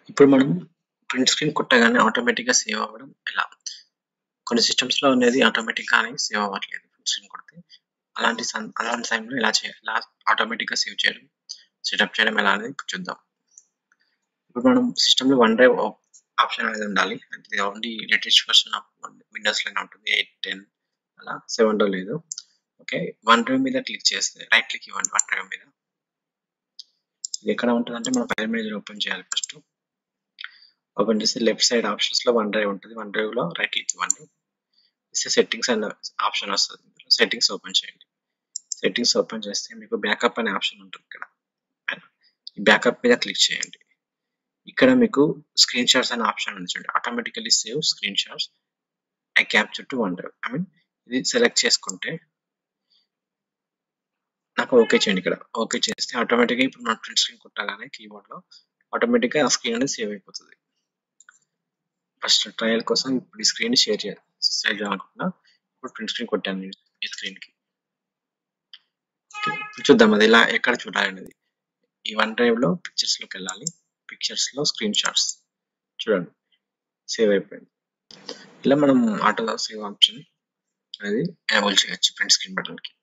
ఇప్పుడు మనం print screen కొట్టగానే ఆటోమేటిక్‌గా సేవ్ అవ్వడం ఎలా? కొన్ని సిస్టమ్స్‌లో అనేది ఆటోమేటిక్‌గానే సేవ్ అవ్వట్లేదు ప్రింట్ స్క్రీన్ కొడితే. అలాంటి సం అలాంటి టైంలో ఎలా చేయాలి? ఎలా ఆటోమేటిక్‌గా సేవ్ చేయడం, సెటప్ చేయడం ఎలా అనేది ఇప్పుడు చూద్దాం. ఇప్పుడు మనం సిస్టమ్‌లో వన్ డ్రైవ్ ఆప్ ఆప్షన్ అనేది ఉండాలి. అంటే ఓన్లీ లేటెస్ట్ వెర్షన్ ఆఫ్ విండోస్‌లోనే ఉంటుంది. 8, 10 అలా 7లో లేదు. ఓకే. వన్ డ్రైవ్ మీద క్లిక్ చేస్తే రైట్ క్లిక్ ఇవ్వండి వన్ డ్రైవ్ మీద. ఇది ఎక్కడ ఉంటదంటే మన ఫైల్ మేనేజర్ ఓపెన్ చేయాలి ఫస్ట్. ఓపెన్ చేసి లెఫ్ట్ సైడ్ ఆప్షన్స్‌లో వన్ డ్రైవ్ ఉంటది. వన్ డ్రైవ్‌లో రైట్ క్లిక్ ఇవ్వండి. ఇస్తే సెట్టింగ్స్ అనే ఆప్షన్ వస్తది. సెట్టింగ్స్ ఓపెన్ చేయండి. సెట్టింగ్స్ ఓపెన్ చేస్తే మీకు బ్యాకప్ అనే ఆప్షన్ ఉంటుంది ఇక్కడ. పైన. ఈ బ్యాకప్ మీద క్లిక్ చేయండి. ఇక్కడ మీకు స్క్రీన్ షాట్స్ అనే ఆప్షన్ ఉంది చూడండి. Automatically save screenshots I capture to OneDrive. I mean ఇది సెలెక్ట్ చేసుకుంటే నాకు ఓకే చేయండి ఇక్కడ. ఓకే చేస్తే ఆటోమేటిక్‌గా ఇప్పుడు మన ప్రింట్ స్క్రీన్ కొట్టగానే కీబోర్డ్‌లో ఆటోమేటిక్‌గా ఆ స్క్రీన్ అనేది సేవ్ అయిపోతది. ఫస్ట్ ట్రయల్ కోసం ఇప్పుడు ఈ స్క్రీన్‌ని షేర్ చేయాలి. షేర్ చేయాలనుకుంటున్నా. ఇప్పుడు ప్రింట్ స్క్రీన్ కొట్టాను నేను ఈ స్క్రీన్‌కి. ఓకే. ఇప్పుడు చూద్దాం అది ఎలా ఎక్కడ చూడాలనేది. ఈ వన్ డ్రైవ్‌లో పిక్చర్స్‌లోకెళ్ళాలి. పిక్చర్స్‌లో స్క్రీన్ షాట్స్ చూడండి. సేవ్ అయిపోయింది. ఇలా మనం ఆటో సేవ్ ఆప్షన్ అనేది ఎనేబుల్ చేయొచ్చు ప్రింట్ స్క్రీన్ బటన్‌కి.